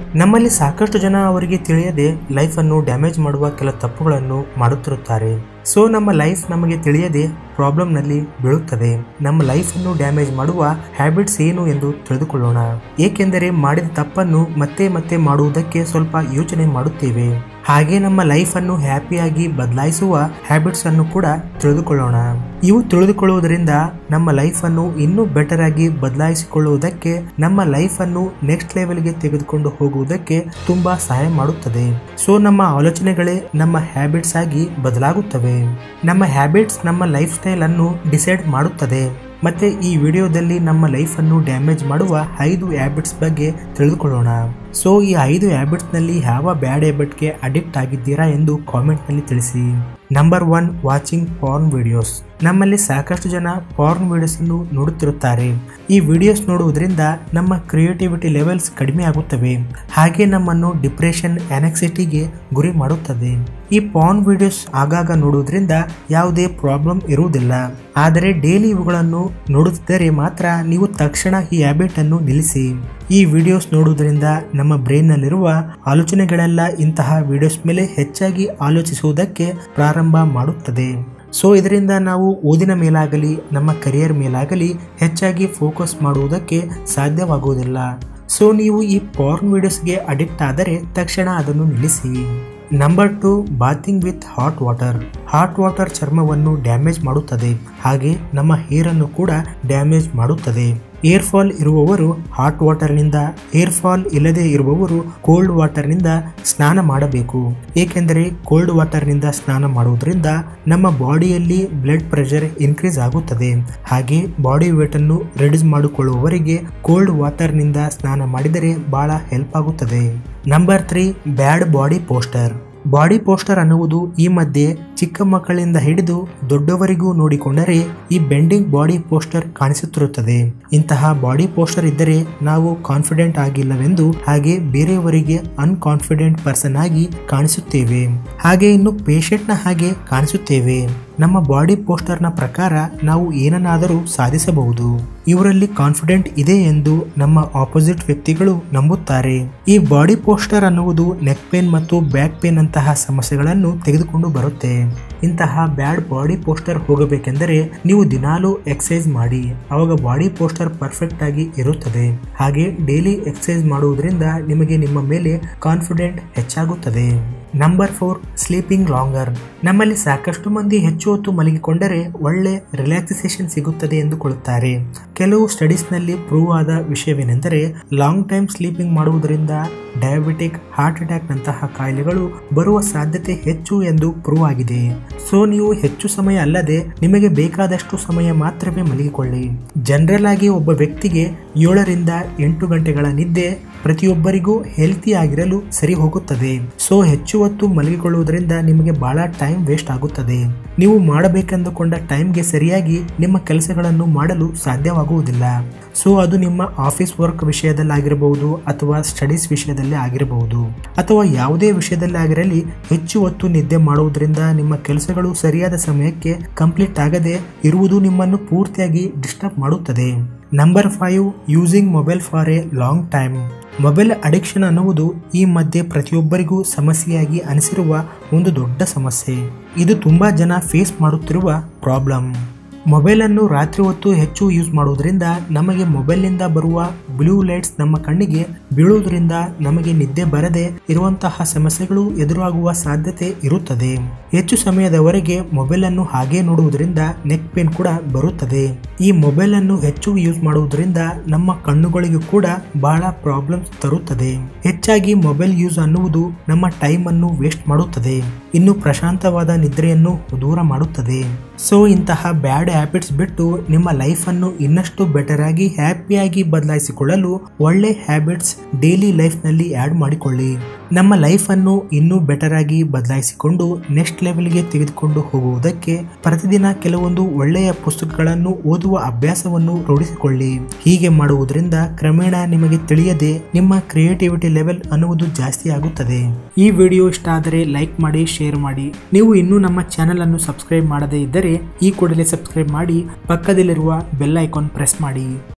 ನಮ್ಮಲ್ಲಿ ಸಾಕಷ್ಟು ಜನ ಅವರಿಗೆ ತಿಳಿಯದೆ ಲೈಫನ್ನು ಡ್ಯಾಮೇಜ್ ಮಾಡುವ ಕೆಲ ತಪ್ಪುಗಳನ್ನು ಮಾಡುತ್ತಿರುತ್ತಾರೆ ಸೊ ನಮ್ಮ ಲೈಫ್ ನಮಗೆ ತಿಳಿಯದೆ ಪ್ರಾಬ್ಲಮ್ನಲ್ಲಿ ಬೀಳುತ್ತದೆ ನಮ್ಮ ಲೈಫನ್ನು ಡ್ಯಾಮೇಜ್ ಮಾಡುವ ಹ್ಯಾಬಿಟ್ಸ್ ಏನು ಎಂದು ತಿಳಿದುಕೊಳ್ಳೋಣ ಏಕೆಂದರೆ ಮಾಡಿದ ತಪ್ಪನ್ನು ಮತ್ತೆ ಮತ್ತೆ ಮಾಡುವುದಕ್ಕೆ ಸ್ವಲ್ಪ ಯೋಚನೆ ಮಾಡುತ್ತೇವೆ ಹಾಗೆ ನಮ್ಮ ಲೈಫನ್ನು ಹ್ಯಾಪಿಯಾಗಿ ಬದಲಾಯಿಸುವ ಹ್ಯಾಬಿಟ್ಸ್ ಅನ್ನು ಕೂಡ ತಿಳಿದುಕೊಳ್ಳೋಣ ಇವು ತಿಳಿದುಕೊಳ್ಳುವುದರಿಂದ ನಮ್ಮ ಲೈಫನ್ನು ಇನ್ನೂ ಬೆಟರ್ ಆಗಿ ಬದಲಾಯಿಸಿಕೊಳ್ಳುವುದಕ್ಕೆ ನಮ್ಮ ಲೈಫನ್ನು ನೆಕ್ಸ್ಟ್ ಲೆವೆಲ್ಗೆ ತೆಗೆದುಕೊಂಡು ಹೋಗುವುದಕ್ಕೆ ತುಂಬಾ ಸಹಾಯ ಮಾಡುತ್ತದೆ ಸೊ ನಮ್ಮ ಆಲೋಚನೆಗಳೇ ನಮ್ಮ ಹ್ಯಾಬಿಟ್ಸ್ ಆಗಿ ಬದಲಾಗುತ್ತವೆ ನಮ್ಮ ಹ್ಯಾಬಿಟ್ಸ್ ನಮ್ಮ ಲೈಫ್ ಸ್ಟೈಲ್ ಅನ್ನು ಡಿಸೈಡ್ ಮಾಡುತ್ತದೆ ಮತ್ತೆ ಈ ವಿಡಿಯೋದಲ್ಲಿ ನಮ್ಮ ಲೈಫನ್ನು ಡ್ಯಾಮೇಜ್ ಮಾಡುವ ಐದು ಹ್ಯಾಬಿಟ್ಸ್ ಬಗ್ಗೆ ತಿಳಿದುಕೊಳ್ಳೋಣ ಸೊ ಈ ಐದು ಹ್ಯಾಬಿಟ್ಸ್ನಲ್ಲಿ ಯಾವ ಬ್ಯಾಡ್ ಹ್ಯಾಬಿಟ್ಗೆ ಅಡಿಕ್ಟ್ ಆಗಿದ್ದೀರಾ ಎಂದು ಕಾಮೆಂಟ್ನಲ್ಲಿ ತಿಳಿಸಿ number one watching porn videos ನಮ್ಮಲ್ಲಿ ಸಾಕಷ್ಟು ಜನ ಪಾರ್ನ್ ವಿಡಿಯೋಸ್ ಅನ್ನು ನೋಡುತ್ತಿರುತ್ತಾರೆ ಈ ವಿಡಿಯೋಸ್ ನೋಡುವುದರಿಂದ ನಮ್ಮ ಕ್ರಿಯೇಟಿವಿಟಿ ಲೆವೆಲ್ಸ್ ಕಡಿಮೆ ಆಗುತ್ತವೆ ಹಾಗೆ ನಮ್ಮನ್ನು ಡಿಪ್ರೆಷನ್ ಆನೆಕ್ಸಿಟಿಗೆ ಗುರಿ ಮಾಡುತ್ತದೆ ಈ ಪಾರ್ನ್ ವಿಡಿಯೋಸ್ ಆಗಾಗ ನೋಡುವುದರಿಂದ ಯಾವುದೇ ಪ್ರಾಬ್ಲಮ್ ಇರುವುದಿಲ್ಲ ಆದರೆ ಡೈಲಿ ಇವುಗಳನ್ನು ನೋಡುತ್ತಿದ್ದರೆ ಮಾತ್ರ ನೀವು ತಕ್ಷಣ ಈ ಹ್ಯಾಬಿಟ್ ಅನ್ನು ನಿಲ್ಲಿಸಿ ಈ ವಿಡಿಯೋಸ್ ನೋಡುವುದರಿಂದ ನಮ್ಮ ಬ್ರೈನ್ನಲ್ಲಿರುವ ಆಲೋಚನೆಗಳೆಲ್ಲ ಇಂತಹ ವಿಡಿಯೋಸ್ ಮೇಲೆ ಹೆಚ್ಚಾಗಿ ಆಲೋಚಿಸುವುದಕ್ಕೆ ಪ್ರಾರಂಭ ಮಾಡುತ್ತದೆ ಸೊ ಇದರಿಂದ ನಾವು ಓದಿನ ಮೇಲಾಗಲಿ ನಮ್ಮ ಕರಿಯರ್ ಮೇಲಾಗಲಿ ಹೆಚ್ಚಾಗಿ ಫೋಕಸ್ ಮಾಡುವುದಕ್ಕೆ ಸಾಧ್ಯವಾಗುವುದಿಲ್ಲ ಸೊ ನೀವು ಈ ಪಾರ್ನ್ ವಿಡಿಯೋಸ್ಗೆ ಅಡಿಕ್ಟ್ ಆದರೆ ತಕ್ಷಣ ಅದನ್ನು ನಿಲ್ಲಿಸಿ number two bathing with hot water hot water ಚರ್ಮವನ್ನು ಡ್ಯಾಮೇಜ್ ಮಾಡುತ್ತದೆ ಹಾಗೆ ನಮ್ಮ ಹೇರನ್ನು ಕೂಡ ಡ್ಯಾಮೇಜ್ ಮಾಡುತ್ತದೆ ಏರ್ ಫಾಲ್ ಇರುವವರು ಹಾಟ್ ವಾಟರ್ನಿಂದ ಏರ್ ಫಾಲ್ ಇಲ್ಲದೆ ಇರುವವರು ಕೋಲ್ಡ್ ವಾಟರ್ನಿಂದ ಸ್ನಾನ ಮಾಡಬೇಕು ಏಕೆಂದರೆ ಕೋಲ್ಡ್ ವಾಟರ್ನಿಂದ ಸ್ನಾನ ಮಾಡುವುದರಿಂದ ನಮ್ಮ ಬಾಡಿಯಲ್ಲಿ ಬ್ಲಡ್ ಪ್ರೆಷರ್ ಇನ್ಕ್ರೀಸ್ ಆಗುತ್ತದೆ ಹಾಗೆ ಬಾಡಿ ವೇಟ್ ಅನ್ನು ರೆಡ್ಯೂಸ್ ಮಾಡಿಕೊಳ್ಳುವವರಿಗೆ ಕೋಲ್ಡ್ ವಾಟರ್ನಿಂದ ಸ್ನಾನ ಮಾಡಿದರೆ ಬಹಳ ಹೆಲ್ಪ್ ಆಗುತ್ತದೆ number three bad body posture body posture ಅನ್ನುವುದು ಈ ಮಧ್ಯೆ ಚಿಕ್ಕ ಮಕ್ಕಳಿಂದ ಹಿಡಿದು ದೊಡ್ಡವರಿಗೂ ನೋಡಿಕೊಂಡರೆ ಈ ಬೆಂಡಿಂಗ್ ಬಾಡಿ ಪೋಸ್ಟರ್ ಕಾಣಿಸುತ್ತಿರುತ್ತದೆ ಇಂತಹ ಬಾಡಿ ಪೋಸ್ಟರ್ ಇದ್ದರೆ ನಾವು ಕಾನ್ಫಿಡೆಂಟ್ ಆಗಿಲ್ಲವೆಂದು ಹಾಗೆ ಬೇರೆಯವರಿಗೆ ಅನ್ಕಾನ್ಫಿಡೆಂಟ್ ಪರ್ಸನ್ ಆಗಿ ಕಾಣಿಸುತ್ತೇವೆ ಹಾಗೆ ಇನ್ನು ಪೇಷಂಟ್ನ ಹಾಗೆ ಕಾಣಿಸುತ್ತೇವೆ ನಮ್ಮ ಬಾಡಿ ಪೋಸ್ಟರ್ನ ಪ್ರಕಾರ ನಾವು ಏನನ್ನಾದರೂ ಸಾಧಿಸಬಹುದು ಇವರಲ್ಲಿ ಕಾನ್ಫಿಡೆಂಟ್ ಇದೆ ಎಂದು ನಮ್ಮ ಆಪೋಸಿಟ್ ವ್ಯಕ್ತಿಗಳು ನಂಬುತ್ತಾರೆ ಈ ಬಾಡಿ ಪೋಸ್ಟರ್ ಅನ್ನುವುದು ನೆಕ್ ಪೇನ್ ಮತ್ತು ಬ್ಯಾಕ್ ಪೇನ್ ಅಂತಹ ಸಮಸ್ಯೆಗಳನ್ನು ತೆಗೆದುಕೊಂಡು ಬರುತ್ತೆ ಇಂತಹ ಬ್ಯಾಡ್ ಬಾಡಿ ಪೋಸ್ಟರ್ ಹೋಗಬೇಕೆಂದರೆ ನೀವು ದಿನಾಲೂ ಎಕ್ಸಸೈಸ್ ಮಾಡಿ ಅವಾಗ ಬಾಡಿ ಪೋಸ್ಟರ್ ಪರ್ಫೆಕ್ಟ್ ಆಗಿ ಇರುತ್ತದೆ ಹಾಗೆ ಡೈಲಿ ಎಕ್ಸಸೈಸ್ ಮಾಡುವುದರಿಂದ ನಿಮಗೆ ನಿಮ್ಮ ಮೇಲೆ ಕಾನ್ಫಿಡೆಂಟ್ ಹೆಚ್ಚಾಗುತ್ತದೆ ನಂಬರ್ ಫೋರ್ ಸ್ಲೀಪಿಂಗ್ ಲಾಂಗರ್ ನಮ್ಮಲ್ಲಿ ಸಾಕಷ್ಟು ಮಂದಿ ಹೆಚ್ಚು ಹೊತ್ತು ಮಲಗಿಕೊಂಡರೆ ಒಳ್ಳೆ ರಿಲ್ಯಾಕ್ಸೇಷನ್ ಸಿಗುತ್ತದೆ ಎಂದುಕೊಳ್ಳುತ್ತಾರೆ ಕೆಲವು ಸ್ಟಡೀಸ್ನಲ್ಲಿ ಪ್ರೂವ್ ಆದ ವಿಷಯವೇನೆಂದರೆ ಲಾಂಗ್ ಟೈಮ್ ಸ್ಲೀಪಿಂಗ್ ಮಾಡುವುದರಿಂದ ಡಯಾಬಿಟಿಕ್ ಹಾರ್ಟ್ ಅಟ್ಯಾಕ್ ನಂತಹ ಕಾಯಿಲೆಗಳು ಬರುವ ಸಾಧ್ಯತೆ ಹೆಚ್ಚು ಎಂದು ಪ್ರೂವ್ ಆಗಿದೆ ಸೊ ನೀವು ಹೆಚ್ಚು ಸಮಯ ಅಲ್ಲದೆ ನಿಮಗೆ ಬೇಕಾದಷ್ಟು ಸಮಯ ಮಾತ್ರವೇ ಮಲಗಿಕೊಳ್ಳಿ ಜನರಲ್ ಆಗಿ ಒಬ್ಬ ವ್ಯಕ್ತಿಗೆ ಏಳರಿಂದ ಎಂಟು ಗಂಟೆಗಳ ನಿದ್ದೆ ಪ್ರತಿಯೊಬ್ಬರಿಗೂ ಹೆಲ್ತಿ ಆಗಿರಲು ಸರಿ ಹೋಗುತ್ತದೆ ಸೊ ಹೆಚ್ಚು ಹೊತ್ತು ಮಲಗಿಕೊಳ್ಳುವುದರಿಂದ ನಿಮಗೆ ಬಹಳ ಟೈಮ್ ವೇಸ್ಟ್ ಆಗುತ್ತದೆ ನೀವು ಮಾಡಬೇಕೆಂದುಕೊಂಡ ಟೈಮ್ಗೆ ಸರಿಯಾಗಿ ನಿಮ್ಮ ಕೆಲಸಗಳನ್ನು ಮಾಡಲು ಸಾಧ್ಯವಾಗುವುದಿಲ್ಲ ಸೊ ಅದು ನಿಮ್ಮ ಆಫೀಸ್ ವರ್ಕ್ ವಿಷಯದಲ್ಲಾಗಿರಬಹುದು ಅಥವಾ ಸ್ಟಡೀಸ್ ವಿಷಯದಲ್ಲಿ ಆಗಿರಬಹುದು ಅಥವಾ ಯಾವುದೇ ವಿಷಯದಲ್ಲಿ ಆಗಿರಲಿ ಹೆಚ್ಚು ಹೊತ್ತು ನಿದ್ದೆ ಮಾಡುವುದರಿಂದ ನಿಮ್ಮ ಕೆಲಸಗಳು ಸರಿಯಾದ ಸಮಯಕ್ಕೆ ಕಂಪ್ಲೀಟ್ ಆಗದೆ ಇರುವುದು ನಿಮ್ಮನ್ನು ಪೂರ್ತಿಯಾಗಿ ಡಿಸ್ಟರ್ಬ್ ಮಾಡುತ್ತದೆ number five using mobile for a long time mobile addiction ಅನ್ನುವುದು ಈ ಮಧ್ಯೆ ಪ್ರತಿಯೊಬ್ಬರಿಗೂ ಸಮಸ್ಯೆಯಾಗಿ ಅನಿಸಿರುವ ಒಂದು ದೊಡ್ಡ ಸಮಸ್ಯೆ ಇದು ತುಂಬಾ ಜನ ಫೇಸ್ ಮಾಡುತ್ತಿರುವ ಪ್ರಾಬ್ಲಮ್ ಮೊಬೈಲನ್ನು ರಾತ್ರಿ ಹೊತ್ತು ಹೆಚ್ಚು ಯೂಸ್ ಮಾಡುವುದರಿಂದ ನಮಗೆ ಮೊಬೈಲ್ನಿಂದ ಬರುವ ಬ್ಲೂ ಲೈಟ್ಸ್ ನಮ್ಮ ಕಣ್ಣಿಗೆ ಬೀಳುವುದರಿಂದ ನಮಗೆ ನಿದ್ದೆ ಬರದೆ ಇರುವಂತಹ ಸಮಸ್ಯೆಗಳು ಎದುರಾಗುವ ಸಾಧ್ಯತೆ ಇರುತ್ತದೆ ಹೆಚ್ಚು ಸಮಯದವರೆಗೆ ಮೊಬೈಲ್ ಅನ್ನು ಹಾಗೆ ನೋಡುವುದರಿಂದ ನೆಕ್ ಪೇನ್ ಕೂಡ ಬರುತ್ತದೆ ಈ ಮೊಬೈಲ್ ಅನ್ನು ಹೆಚ್ಚು ಯೂಸ್ ಮಾಡುವುದರಿಂದ ನಮ್ಮ ಕಣ್ಣುಗಳಿಗೂ ಕೂಡ ಬಹಳ ಪ್ರಾಬ್ಲಮ್ಸ್ ತರುತ್ತದೆ ಹೆಚ್ಚಾಗಿ ಮೊಬೈಲ್ ಯೂಸ್ ಅನ್ನುವುದು ನಮ್ಮ ಟೈಮ್ ಅನ್ನು ವೇಸ್ಟ್ ಮಾಡುತ್ತದೆ ಇನ್ನು ಪ್ರಶಾಂತವಾದ ನಿದ್ರೆಯನ್ನು ದೂರ ಮಾಡುತ್ತದೆ ಸೊ ಇಂತಹ ಬ್ಯಾಡ್ ಹ್ಯಾಬಿಟ್ಸ್ ಬಿಟ್ಟು ನಿಮ್ಮ ಲೈಫ್ ಅನ್ನು ಇನ್ನಷ್ಟು ಬೆಟರ್ ಆಗಿ ಹ್ಯಾಪಿಯಾಗಿ ಬದಲಾಯಿಸಿಕೊಳ್ಳಲು ಒಳ್ಳೆ ಹ್ಯಾಬಿಟ್ಸ್ ಡೈಲಿ ಲೈಫ್ ನಲ್ಲಿ ಆಡ್ ಮಾಡಿಕೊಳ್ಳಿ ನಮ್ಮ ಲೈಫ್ ಅನ್ನು ಇನ್ನೂ ಬೆಟರ್ ಆಗಿ ಬದಲಾಯಿಸಿಕೊಂಡು ನೆಕ್ಸ್ಟ್ ಲೆವೆಲ್ಗೆ ತೆಗೆದುಕೊಂಡು ಹೋಗುವುದಕ್ಕೆ ಪ್ರತಿದಿನ ಕೆಲವೊಂದು ಒಳ್ಳೆಯ ಪುಸ್ತಕಗಳನ್ನು ಓದುವ ಅಭ್ಯಾಸವನ್ನು ರೂಢಿಸಿಕೊಳ್ಳಿ ಹೀಗೆ ಮಾಡುವುದರಿಂದ ಕ್ರಮೇಣ ನಿಮಗೆ ತಿಳಿಯದೆ ನಿಮ್ಮ ಕ್ರಿಯೇಟಿವಿಟಿ ಲೆವೆಲ್ ಅನ್ನುವುದು ಜಾಸ್ತಿ ಆಗುತ್ತದೆ ಈ ವಿಡಿಯೋ ಇಷ್ಟ ಆದರೆ ಲೈಕ್ ಮಾಡಿ ಶೇರ್ ಮಾಡಿ ನೀವು ಇನ್ನೂ ನಮ್ಮ ಚಾನೆಲ್ ಅನ್ನು ಸಬ್ಸ್ಕ್ರೈಬ್ ಮಾಡದೇ ಇದ್ದರೆ ಈ ಕೂಡಲೇ ಸಬ್ಸ್ಕ್ರೈಬ್ ಮಾಡಿ ಪಕ್ಕದಲ್ಲಿರುವ ಬೆಲ್ ಐಕಾನ್ ಪ್ರೆಸ್ ಮಾಡಿ